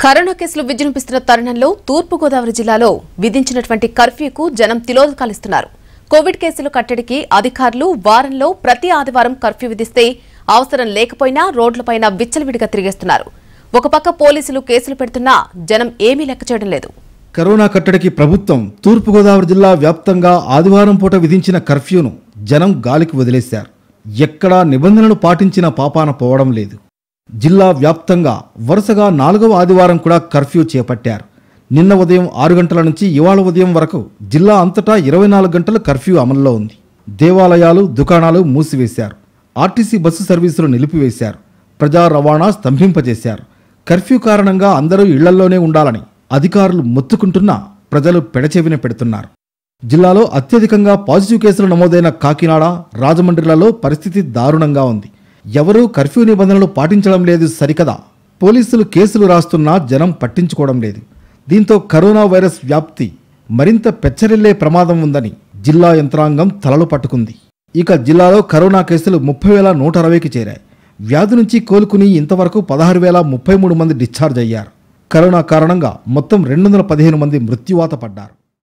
corona కేసులు విజృంభిస్తున్న తరుణంలో తూర్పుగోదావరి జిల్లాలో విధించినటువంటి కర్ఫ్యూకు జనం తిలోదకాలిస్తున్నారు కోవిడ్ కేసులు కట్టడికి అధికారులు వారంలో ప్రతి ఆదివారం కర్ఫ్యూ విధిస్తే అవసరం లేకపోయినా రోడ్లపైన విచ్చలవిడిగా తిరిగేస్తున్నారు ఒక పక్క పోలీసులు కేసులు పెడుతున్నా జనం ఏమీ లెక్క చేయడం లేదు కరోనా కట్టడికి ప్రభుత్వం తూర్పుగోదావరి జిల్లా వ్యాప్తంగా ఆదివారం పూట విధించిన కర్ఫ్యూను జనం గాలికి వదిలేశారు ఎక్కడా నిబంధనలు పాటించిన పాపాన పోవడం లేదు జిల్లా వ్యాప్తంగా వరుసగా నాలుగవ ఆదివారం కూడా కర్ఫ్యూ చేపట్టారు నిన్న ఉదయం ఆరు గంటల నుంచి ఇవాళ ఉదయం వరకు జిల్లా అంతటా ఇరవై నాలుగు గంటల కర్ఫ్యూ అమల్లో ఉంది దేవాలయాలు దుకాణాలు మూసివేశారు ఆర్టీసీ బస్సు సర్వీసులు నిలిపివేశారు ప్రజా రవాణా స్తంభింపజేశారు కర్ఫ్యూ కారణంగా అందరూ ఇళ్లల్లోనే ఉండాలని అధికారులు మొత్తుకుంటున్నా ప్రజలు పెడచెవిన పెడుతున్నారు జిల్లాలో అత్యధికంగా పాజిటివ్ కేసులు నమోదైన కాకినాడ రాజమండ్రిలలో పరిస్థితి దారుణంగా ఉంది ఎవరూ కర్ఫ్యూ నిబంధనలు పాటించడం లేదు సరికదా పోలీసులు కేసులు రాస్తున్నా జనం పట్టించుకోవడం లేదు దీంతో కరోనా వైరస్ వ్యాప్తి మరింత పెచ్చరిల్లే ప్రమాదం ఉందని జిల్లా యంత్రాంగం తలలు పట్టుకుంది ఇక జిల్లాలో కరోనా కేసులు ముప్పై వేల నూట అరవైకి చేరాయి వ్యాధి నుంచి కోలుకుని ఇంతవరకు పదహారు వేల ముప్పై మూడు మంది డిశ్చార్జ్ అయ్యారు కరోనా కారణంగా మొత్తం రెండు వందల పదిహేను మంది మృత్యువాత పడ్డారు